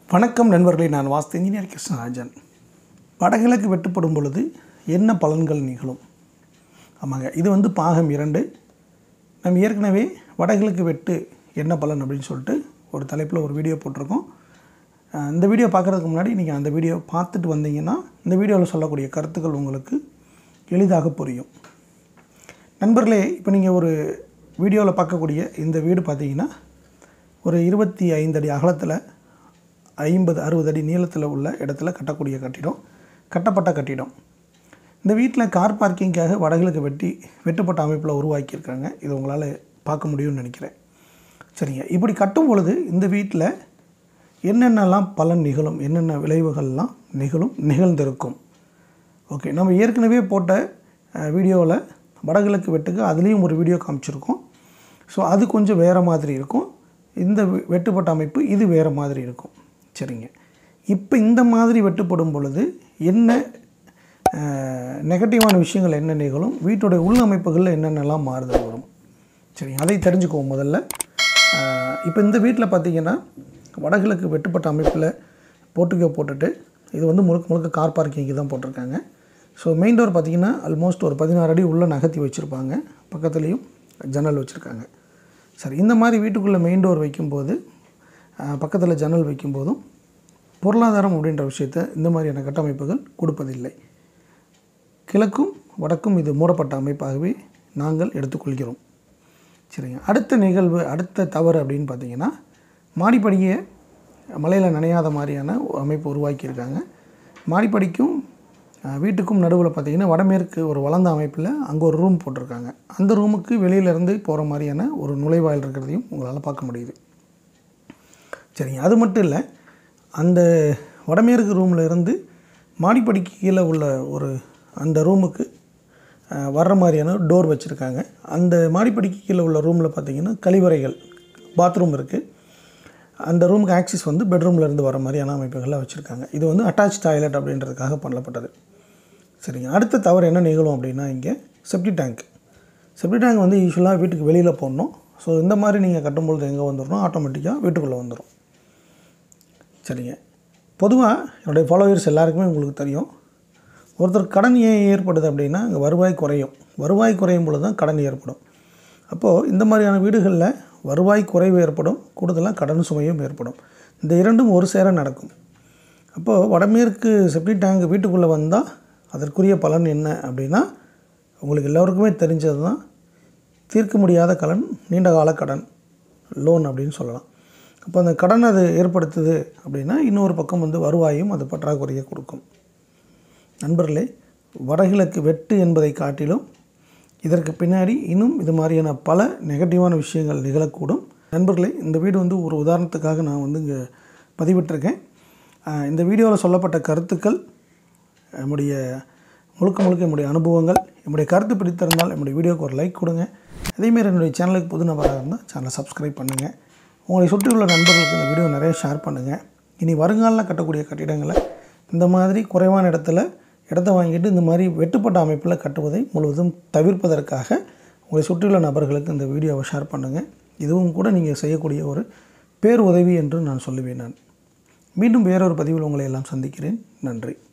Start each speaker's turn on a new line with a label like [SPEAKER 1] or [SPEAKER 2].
[SPEAKER 1] வணக்கம் நண்பர்களே நான் வாஸ்து இன்ஜினியர் கிருஷ்ணராஜன் வடகிழக்கு வெட்டுப்படும் பொழுது என்ன பலன்கள் நிகழும் ஆமாங்க இது வந்து பாகம் இரண்டு நம்ம ஏற்கனவே வடகிழக்கு வெட்டு என்ன பலன் அப்படின்னு சொல்லிட்டு ஒரு தலைப்பில் ஒரு வீடியோ போட்டிருக்கோம் அஹ் இந்த வீடியோ பார்க்குறதுக்கு முன்னாடி நீங்கள் அந்த வீடியோ பார்த்துட்டு வந்தீங்கன்னா இந்த வீடியோவில் சொல்லக்கூடிய கருத்துக்கள் உங்களுக்கு எளிதாக புரியும் நண்பர்களே இப்போ நீங்கள் ஒரு வீடியோவில் பார்க்கக்கூடிய இந்த வீடு பார்த்தீங்கன்னா ஒரு இருபத்தி ஐந்து அடி அகலத்தில் ஐம்பது அறுபது அடி நீளத்தில் உள்ள இடத்துல கட்டக்கூடிய கட்டிடம் கட்டப்பட்ட கட்டிடம் இந்த வீட்டில் கார் பார்க்கிங்காக வடகிழக்கு வெட்டி வெட்டுப்பட்ட அமைப்பில் உருவாக்கியிருக்காங்க இது உங்களால் பார்க்க முடியும்னு நினைக்கிறேன் சரிங்க இப்படி கட்டும் பொழுது இந்த வீட்டில் என்னென்னலாம் பலன் நிகழும் என்னென்ன விளைவுகள்லாம் நிகழும் நிகழ்ந்திருக்கும் ஓகே நம்ம ஏற்கனவே போட்ட வீடியோவில் வடகிழக்கு வெட்டுக்கு அதுலேயும் ஒரு வீடியோ காமிச்சிருக்கோம் ஸோ அது கொஞ்சம் வேறு மாதிரி இருக்கும் இந்த வெ- வெட்டுப்பட்ட அமைப்பு இது வேறு மாதிரி இருக்கும் சரிங்க இப்போ இந்த மாதிரி வெட்டுப்படும் பொழுது என்ன நெகட்டிவான விஷயங்கள் என்ன நிகழும் வீட்டுடைய உள்ளமைப்புகளில் என்னென்னலாம் மாறுதல் வரும் சரிங்க அதை தெரிஞ்சுக்குவோம் முதல்ல இப்போ இந்த வீட்டில் பார்த்தீங்கன்னா வடகிழக்கு வெட்டுப்பட்ட அமைப்பில் போட்டுக்கோ போட்டுட்டு இது வந்து முழுக்க முழுக்க கார் பார்க்கிங்க்கு தான் போட்டிருக்காங்க ஸோ மெயின் டோர் பார்த்தீங்கன்னா ஆல்மோஸ்ட் ஒரு பதினாறு அடி உள்ளே நகர்த்தி வச்சுருப்பாங்க பக்கத்துலேயும் ஜன்னல் வச்சுருக்காங்க சரி இந்த மாதிரி வீட்டுக்குள்ளே மெயின் டோர் வைக்கும்போது பக்கத்தில் ஜன்னல் வைக்கும்போதும் பொருளாதாரம் அப்படின்ற விஷயத்தை இந்த மாதிரியான கட்டமைப்புகள் கொடுப்பதில்லை கிழக்கும் வடக்கும் இது மூடப்பட்ட அமைப்பாகவே நாங்கள் எடுத்துக்கொள்கிறோம் சரிங்க அடுத்த நிகழ்வு அடுத்த தவறு அப்படின்னு பார்த்தீங்கன்னா மாடிப்படியை மலையில் நனையாத மாதிரியான ஒரு அமைப்பு உருவாக்கியிருக்காங்க மாடிப்படிக்கும் அஹ், வீட்டுக்கும் நடுவில் பார்த்தீங்கன்னா வடமேற்கு ஒரு வளர்ந்த அமைப்பில் அங்கே ஒரு ரூம் போட்டிருக்காங்க அந்த ரூமுக்கு வெளியிலேருந்து போகிற மாதிரியான ஒரு நுழைவாயில் இருக்கிறதையும் உங்களால் பார்க்க முடியுது சரிங்க அது மட்டும் இல்லை அந்த வடமேற்கு ரூமில் இருந்து மாடிப்படிக்கு கீழே உள்ள ஒரு அந்த ரூமுக்கு அஹ், வர்ற மாதிரியான டோர் வச்சுருக்காங்க அந்த மாடிப்படிக்கு கீழே உள்ள ரூமில் பார்த்தீங்கன்னா கழிவறைகள் பாத்ரூம் இருக்குது அந்த ரூமுக்கு ஆக்சிஸ் வந்து பெட்ரூமில் இருந்து வர மாதிரியான அமைப்புகளை வச்சுருக்காங்க இது வந்து அட்டாச் டாய்லெட் அப்படின்றதுக்காக பண்ணப்பட்டது சரிங்க அடுத்த தவறு என்ன நிகழும் அப்படின்னா இங்கே செப்டி டேங்க் செப்டி டேங்க் வந்து யூஸ்வலாக வீட்டுக்கு வெளியில் போடணும் ஸோ இந்த மாதிரி நீங்கள் கட்டும்பொழுது எங்கே வந்துடணும் ஆட்டோமேட்டிக்காக வீட்டுக்குள்ளே வந்துடும் சரிங்க பொதுவாக என்னுடைய ஃபாலோவர்ஸ் எல்லாருக்குமே உங்களுக்கு தெரியும் ஒருத்தர் கடன் ஏன் ஏற்படுது அப்படின்னா அங்கே வருவாய் குறையும் வருவாய் குறையும் பொழுது தான் கடன் ஏற்படும் அப்போது இந்த மாதிரியான வீடுகளில் வருவாய் குறைவு ஏற்படும் கூடுதலாக கடன் சுமையும் ஏற்படும் இந்த இரண்டும் ஒரு சேர நடக்கும் அப்போது வடமேற்கு செப்டி டேங்க் வீட்டுக்குள்ளே வந்தால் அதற்குரிய பலன் என்ன அப்படின்னா உங்களுக்கு எல்லோருக்குமே தெரிஞ்சது தான் தீர்க்க முடியாத கடன் நீண்ட கால கடன் லோன் அப்படின்னு சொல்லலாம் அப்போ அந்த கடன் அது ஏற்படுத்துது அப்படின்னா இன்னொரு பக்கம் வந்து வருவாயும் அது பற்றாக்குறையை கொடுக்கும் நண்பர்களே வடகிழக்கு வெட்டு என்பதை காட்டிலும் இதற்கு பின்னாடி இன்னும் இது மாதிரியான பல நெகட்டிவான விஷயங்கள் நிகழக்கூடும் நண்பர்களே இந்த வீடு வந்து ஒரு உதாரணத்துக்காக நான் வந்து இங்கே பதிவிட்டிருக்கேன் ஆஹ் இந்த வீடியோவில் சொல்லப்பட்ட கருத்துக்கள் நம்முடைய முழுக்க முழுக்க என்னுடைய அனுபவங்கள் என்னுடைய கருத்து பிடித்திருந்தால் என்னுடைய வீடியோக்கு ஒரு லைக் கொடுங்க அதேமாரி என்னுடைய சேனலுக்கு புது நபராக இருந்தால் சேனலை சப்ஸ்கிரைப் பண்ணுங்கள் உங்களை சுற்றியுள்ள நண்பர்களுக்கு இந்த வீடியோ நிறைய ஷேர் பண்ணுங்கள் இனி வருங்காலில் கட்டக்கூடிய கட்டிடங்களை இந்த மாதிரி குறைவான இடத்துல இடத்த வாங்கிட்டு இந்த மாதிரி வெட்டுப்பட்ட அமைப்பில் கட்டுவதை முழுவதும் தவிர்ப்பதற்காக உங்களை சுற்றியுள்ள நபர்களுக்கு இந்த வீடியோவை ஷேர் பண்ணுங்கள் இதுவும் கூட நீங்கள் செய்யக்கூடிய ஒரு பேர் உதவி என்று நான் சொல்லுவேன் நான் மீண்டும் வேறொரு பதிவில் உங்களை எல்லாம் சந்திக்கிறேன் நன்றி